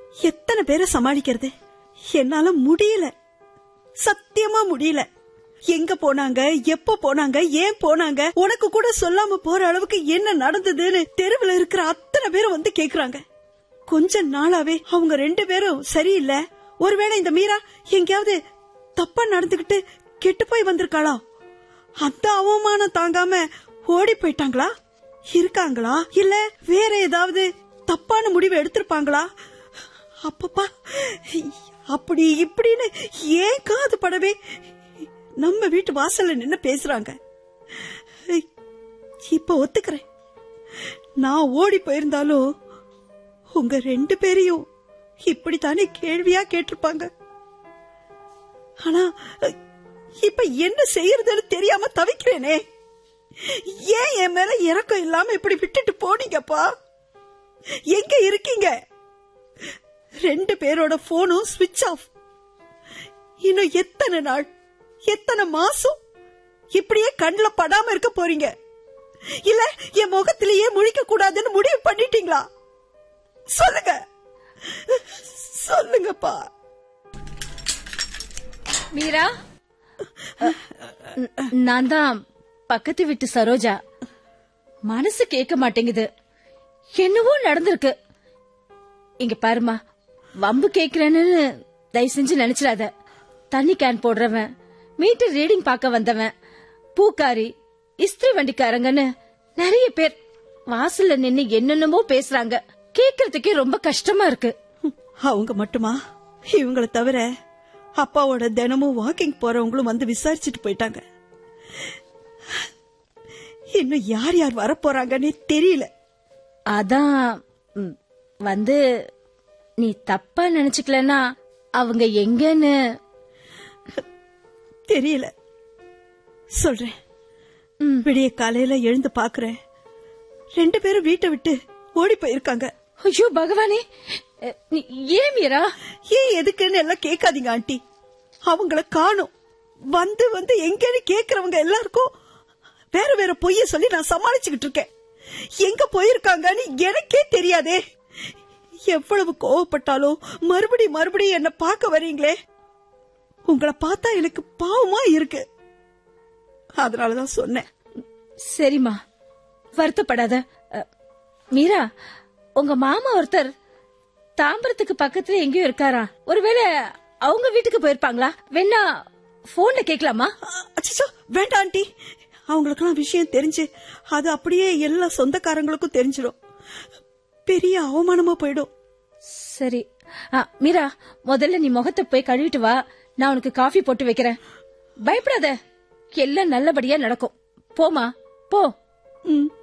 எத்தனை பேரை சமாளிக்கிறது என்னால முடியல சத்தியமா முடியல எங்க போனாங்க எப்ப போனாங்க ஏன் போனாங்க உனக்கு கூட சொல்லாம போற அளவுக்கு என்ன நடந்ததுன்னு தெருவுல இருக்கிற அத்தனை பேரும் வந்து கேக்குறாங்க கொஞ்ச நாளாவே அவங்க ரெண்டு பேரும் சரியில்லை ஒருவேளை இந்த மீரா எங்கேயாவது தப்பா நடந்துகிட்டு கெட்டு போய் வந்திருக்காளா அந்த அவமானம் தாங்காம ஓடி போயிட்டாங்களா இருக்காங்களா இல்ல வேற ஏதாவது தப்பான முடிவு எடுத்திருப்பாங்களா அப்பப்பா அப்படி இப்படின்னு ஏன் காது படவே நம்ம வீட்டு வாசல்ல நின்னு பேசுறாங்க இப்ப ஒத்துக்கிறேன் நான் ஓடி போயிருந்தாலும் உங்க ரெண்டு பேரையும் இப்படித்தானே கேள்வியா கேட்டிருப்பாங்க ஆனா இப்ப என்ன செய்யறதுன்னு தெரியாம தவிக்கிறேனே ஏன் என் மேல இறக்கம் இல்லாம இப்படி விட்டுட்டு போனீங்கப்பா எங்க இருக்கீங்க ரெண்டு பேரோட போனும் ஸ்விட்ச் ஆஃப் இன்னும் எத்தனை நாள் எத்தனை மாசம் இப்படியே கண்ணுல படாம இருக்க போறீங்க இல்ல என் முகத்திலேயே முழிக்க கூடாதுன்னு முடிவு பண்ணிட்டீங்களா சொல்லுங்க சொல்லுங்கப்பா மீரா நான் தான் பக்கத்து வீட்டு சரோஜா மனசு கேட்க மாட்டேங்குது என்னவோ நடந்திருக்கு இங்க பாருமா வம்பு கேக்குறேன்னு தயவு செஞ்சு நினைச்சிடாத தண்ணி கேன் போடுறவன் மீட்டர் ரீடிங் பார்க்க வந்தவன் பூக்காரி இஸ்திரி வண்டிக்காரங்கன்னு நிறைய பேர் வாசல்ல நின்னு என்னென்னமோ பேசுறாங்க கேக்குறதுக்கே ரொம்ப கஷ்டமா இருக்கு அவங்க மட்டுமா இவங்கள தவிர அப்பாவோட தினமும் வாக்கிங் போறவங்களும் வந்து விசாரிச்சுட்டு போயிட்டாங்க இன்னும் யார் யார் வரப்போறாங்கன்னே தெரியல அதான் ம், வந்து நீ தப்பா நினைச்சுக்கலனா அவங்க எங்கன்னு தெரியல சொல்றேன் விடிய காலையில எழுந்து பாக்குறேன் ரெண்டு பேரும் வீட்டை விட்டு ஓடி போயிருக்காங்க ஐயோ பகவானே அ, நீ ஏன் மீரா ஏன் எதுக்குன்னு எல்லாம் கேட்காதீங்க ஆண்டி அவங்கள காணும் வந்து வந்து எங்கன்னு கேக்குறவங்க எல்லாருக்கும் வேற வேற பொய்ய சொல்லி நான் சமாளிச்சுக்கிட்டு இருக்கேன் எங்க போயிருக்காங்கன்னு எனக்கே தெரியாதே எவ்வளவு கோவப்பட்டாலும் மறுபடி மறுபடியும் என்ன பார்க்க வரீங்களே உங்களை பார்த்தா எனக்கு பாவமா இருக்கு அதனாலதான் சொன்னேன் சரிம்மா வருத்தப்படாத அ, மீரா உங்க மாமா ஒருத்தர் தாம்பரத்துக்கு பக்கத்துல எங்கேயோ இருக்காரா ஒருவேளை அவங்க வீட்டுக்கு போயிருப்பாங்களா வேணா போன்ல கேக்கலாமா அச்சோ வேண்டாம் ஆண்டி அவங்களுக்கெல்லாம் விஷயம் தெரிஞ்சு அது அப்படியே எல்லா சொந்தக்காரங்களுக்கும் தெரிஞ்சிடும் பெரிய அவமானமா போயிடும் சரி ஆ, மீரா முதல்ல நீ முகத்தை போய் கழுவிட்டு வா நான் உனக்கு காஃபி போட்டு வைக்கிறேன் பயப்படாத எல்லாம் நல்லபடியா நடக்கும் போமா போ ம்